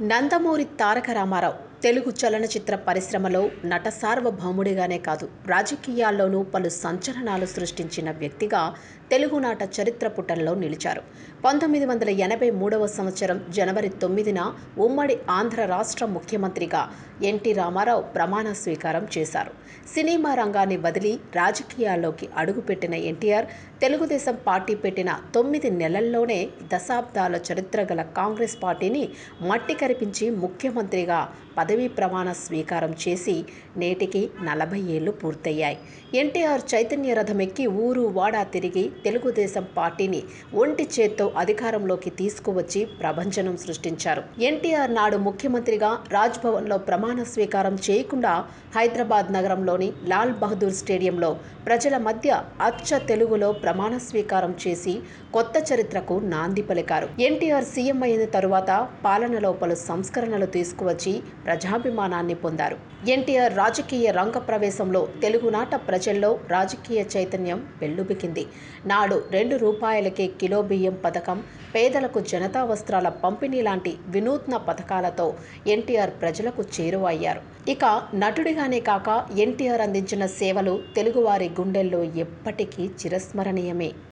నందమూరి తారక రామారావు తెలుగు చలనచిత్ర పరిశ్రమలో నట సార్వభౌముడిగానే కాదు రాజకీయాల్లోనూ పలు సంచలనాలు సృష్టించిన వ్యక్తిగా తెలుగునాట చరిత్ర పుటల్లో నిలిచారు పంతొమ్మిది వందల ఎనభై మూడవ సంవత్సరం జనవరి తొమ్మిదిన ఉమ్మడి ఆంధ్ర రాష్ట్ర ముఖ్యమంత్రిగా ఎన్టీ రామారావు ప్రమాణ స్వీకారం చేశారు సినిమా రంగాన్ని వదిలి రాజకీయాల్లోకి అడుగుపెట్టిన ఎన్టీఆర్ తెలుగుదేశం పార్టీ పెట్టిన తొమ్మిది నెలల్లోనే దశాబ్దాల చరిత్ర గల కాంగ్రెస్ పార్టీని మట్టి కరిపించి ముఖ్యమంత్రిగా పదవీ ప్రమాణ స్వీకారం చేసి నేటికి నలభై ఏళ్లు పూర్తయ్యాయి ఎన్టీఆర్ చైతన్య రథం ఎక్కి ఊరు వాడా తిరిగి తెలుగుదేశం పార్టీని ఒంటి చేత్తో అధికారంలోకి తీసుకువచ్చి ప్రభంజనం సృష్టించారు ఎన్టీఆర్ నాడు ముఖ్యమంత్రిగా రాజ్భవన్లో ప్రమాణ స్వీకారం చేయకుండా హైదరాబాద్ నగరంలోని లాల్ బహదూర్ స్టేడియంలో ప్రజల మధ్య అచ్చ తెలుగులో ప్రమాణ స్వీకారం చేసి కొత్త చరిత్రకు నాంది పలికారు ఎన్టీఆర్ సీఎం అయిన తరువాత పాలనలో పలు సంస్కరణలు తీసుకువచ్చి ప్రజాభిమానాన్ని పొందారు ఎన్టీఆర్ రాజకీయ రంగ ప్రవేశంలో తెలుగునాట ప్రజల్లో రాజకీయ చైతన్యం పెల్లుబికింది నాడు రెండు రూపాయలకే కిలో బియ్యం పథకం పేదలకు జనతా వస్త్రాల పంపిణీ లాంటి వినూత్న పథకాలతో ఎన్టీఆర్ ప్రజలకు చేరువయ్యారు ఇక నటుడిగానే కాక ఎన్టీఆర్ అందించిన సేవలు తెలుగువారి గుండెల్లో ఎప్పటికీ చిరస్మరణీయమే